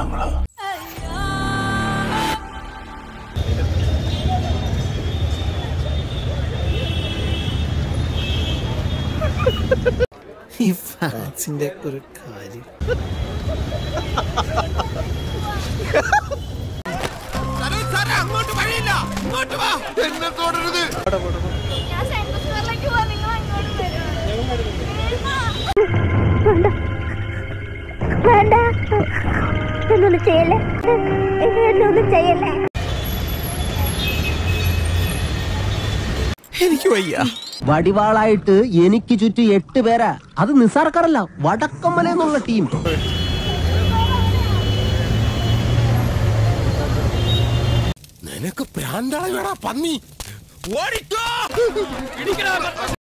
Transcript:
നമ്മള് ഈ ഫാൻസിന്റെ ഒരു കാര്യം ഞാൻ സെൻട്രൽ സ്ക്വയറിലേക്ക് പോവാ നിങ്ങൾ അങ്ങോട്ട് വേണ്ട എന്നൊന്നും ചെയ്യല്ലേ എന്നൊന്നും ചെയ്യല്ലേ എനിക്ക് വയ്യ വടിവാളായിട്ട് എനിക്ക് ചുറ്റും എട്ട് പേരാ അത് നിസാർക്കാരല്ല വടക്കമ്മല എന്നുള്ള ടീം നിനക്ക് പ്രാന്താളി വേടാ പന്നി ഓടിക്കോ